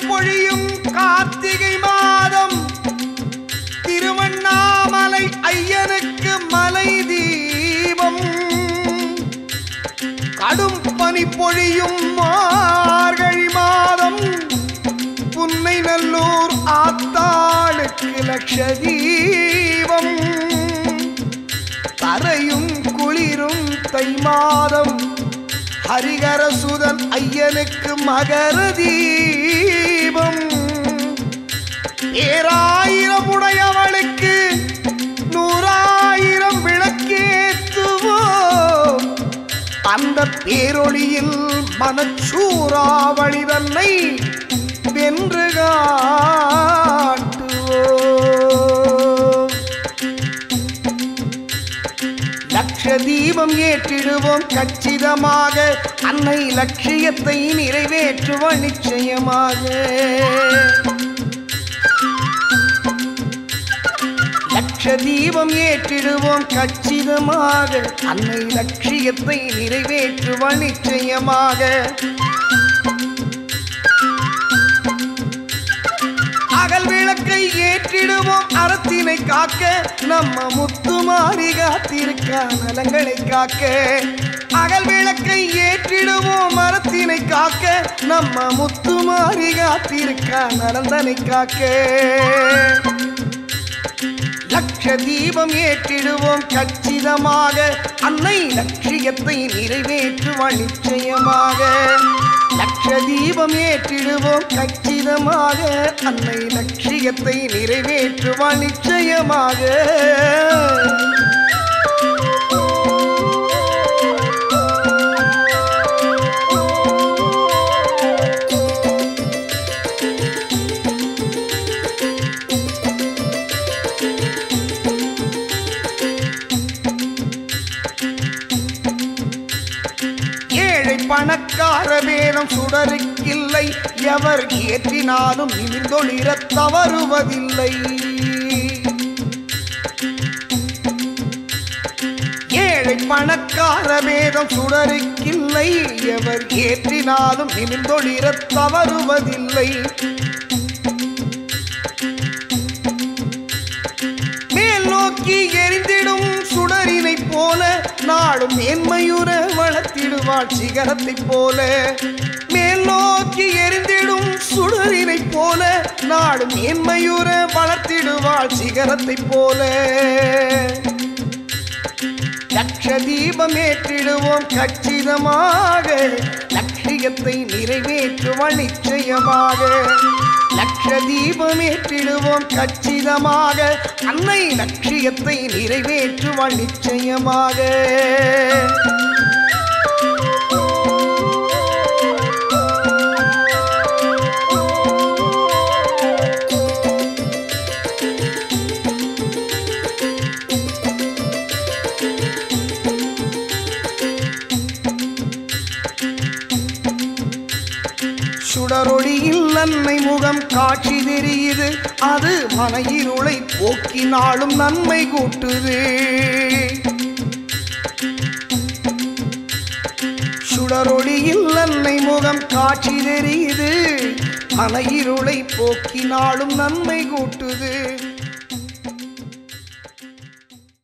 பொழியும் கார்த்திகை மாதம் திருவண்ணாமலை ஐயனுக்கு மலை தீபம் கடும் பனி பொழியும் மார்கழி மாதம் புன்னை நல்லூர் ஆத்தாளுக்கு லட்சதீபம் தரையும் குளிரும் தை மாதம் ஹரிகரசுதன் ஐயனுக்கு மகர தீபம் ஏராயிரம் உடையவளுக்கு நூறாயிரம் விளக்கேற்றுவோம் அந்த பேரொளியில் மனச்சூறாவளி தன்னை வென்று காட்டுவோம் லட்ச தீபம் ஏற்றிடுவோம் கச்சிதமாக அன்னை லட்சியத்தை நிறைவேற்றுவோம் நிச்சயமாக லட்ச தீபம் ஏற்றிடுவோம் கச்சிதமாக அன்னை லட்சியத்தை நிறைவேற்றுவோம் நிச்சயமாக அகல் விளக்கை ஏற்றிடுவோம் அறத்தினை காக்க நம்ம முத்துமாரி காத்திருக்க நலங்களை காக்க அகல் விளக்கை ஏற்றிடுவோம் மரத்தினை காக்க நம்ம முத்துமாரி காத்திருக்க நலந்தனை காக்க லட்ச தீபம் ஏற்றிடுவோம் கச்சிதமாக அன்னை லட்சியத்தை நிறைவேற்றுவாள் நிச்சயமாக லட்ச தீபம் ஏற்றிடுவோம் கச்சிதமாக அன்னை லட்சியத்தை நிறைவேற்றுவாள் நிச்சயமாக ஏழை பணக்கார வேதம் சுடருக்கில்லை எவர் ஏற்றினாலும் நிமிர்ந்தொழிர தவறுவதில்லை ஏழை பணக்கார வேதம் சுடருக்கில்லை எவர் ஏற்றினாலும் நிமிர்ந்தொழிர தவறுவதில்லை மேல் நோக்கி எரிந்திடும் சுடரினை போல நாடும் மேன்மையுற வளர்த்திடுவாள் சிகரத்தைப் போல மேல் நோக்கி எரிந்திடும் சுடரினை போல நாடும் மேன்மையுற வளர்த்திடுவாள் சிகரத்தைப் போல லட்ச தீபம் ஏற்றிடுவோம் கச்சிதமாக லட்சியத்தை நிறைவேற்றுவாள் நிச்சயமாக லட்ச தீபம் ஏற்றிடுவோம் கச்சிதமாக அன்னை லட்சியத்தை நிறைவேற்றுவாள் நிச்சயமாக சுடரொளியில் நன்மை முகம் காட்சி தெரியுது அது மன இருளை போக்கினாலும் நன்மை கூட்டுது சுடரொளியில் நன்மை முகம் காட்சி தெரியுது மன இருளை போக்கினாலும் நன்மை கூட்டுது